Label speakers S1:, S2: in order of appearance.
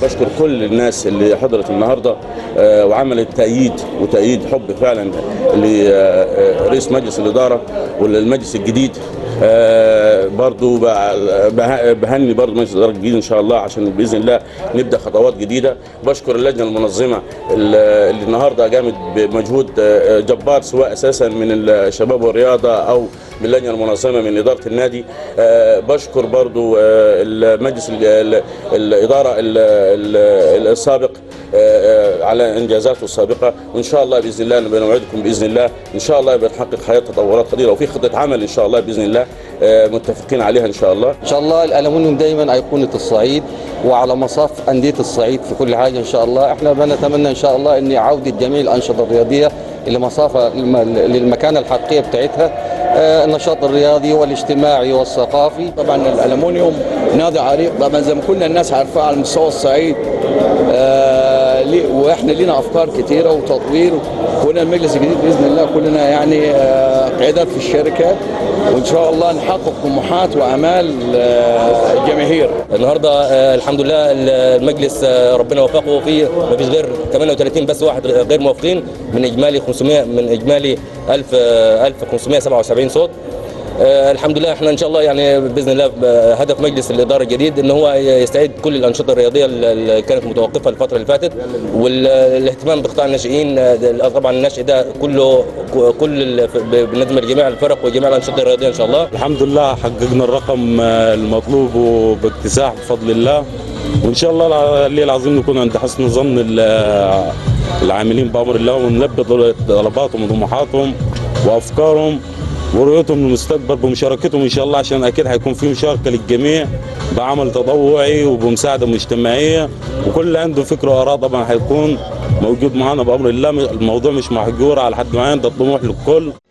S1: بشكر كل الناس اللي حضرت النهارده آه، وعملت تأييد وتأييد حب فعلا لرئيس مجلس الإدارة والمجلس الجديد آه، برضو بع- به- بهني برضو مجلس الإدارة الجديد إن شاء الله عشان بإذن الله نبدأ خطوات جديدة بشكر اللجنة المنظمة اللي اللي النهارده قامت بمجهود آه، جبار سواء أساسا من الشباب والرياضة أو من اللجنة المنظمة من إدارة النادي آه، بشكر برضو آه، المجلس ال- ال- الإدارة ال- ال- السابق آه، على انجازاته السابقه وان شاء الله باذن الله نبقى نوعدكم باذن الله ان شاء الله بنحقق حياه تطورات خطيره وفي خطه عمل ان شاء الله باذن الله آه، متفقين عليها ان شاء الله
S2: ان شاء الله الالومنيوم دايما ايقونه الصعيد وعلى مصاف انديه الصعيد في كل حاجه ان شاء الله احنا بنتمنى ان شاء الله ان عوده جميع الانشطه الرياضيه الى مصافه للمكانه الحقيقيه بتاعتها آه، النشاط الرياضي والاجتماعي والثقافي
S3: طبعا الالومنيوم نادي عريق طبعا زي ما كل الناس عارفاه على مستوى الصعيد آه لي- واحنا لينا افكار كثيره وتطوير كلنا المجلس الجديد باذن الله كلنا يعني آه قيادات في الشركات وان شاء الله نحقق طموحات وامال آه الجماهير
S4: النهارده آه، الحمد لله المجلس آه، ربنا وفقه فيه ما فيش غير 38 بس واحد غير موافقين من اجمالي 500 من اجمالي 1000 آه، 1577 صوت آه، الحمد لله احنا ان شاء الله يعني باذن الله آه، هدف مجلس الاداره الجديد ان هو يستعيد كل الانشطه الرياضيه اللي كانت متوقفه الفتره اللي فاتت والاهتمام بقطاع الناشئين آه، ده- طبعا النشء ده كله كل ال- بالنسبه لجميع الفرق وجميع الانشطه الرياضيه ان شاء الله
S5: الحمد لله حققنا الرقم آه، المطلوب وباكتساح بفضل الله وان شاء الله العلي العظيم نكون عند حسن ظن ال- آه، العاملين بامر الله ونلبي طلباتهم وطموحاتهم وافكارهم ورؤيتهم للمستقبل بمشاركتهم ان شاء الله عشان اكيد حيكون في مشاركه للجميع بعمل تطوعي وبمساعده مجتمعيه وكل اللي عنده فكره واراء طبعا حيكون موجود معنا بامر الله الموضوع مش محجور على حد معين ده الطموح للكل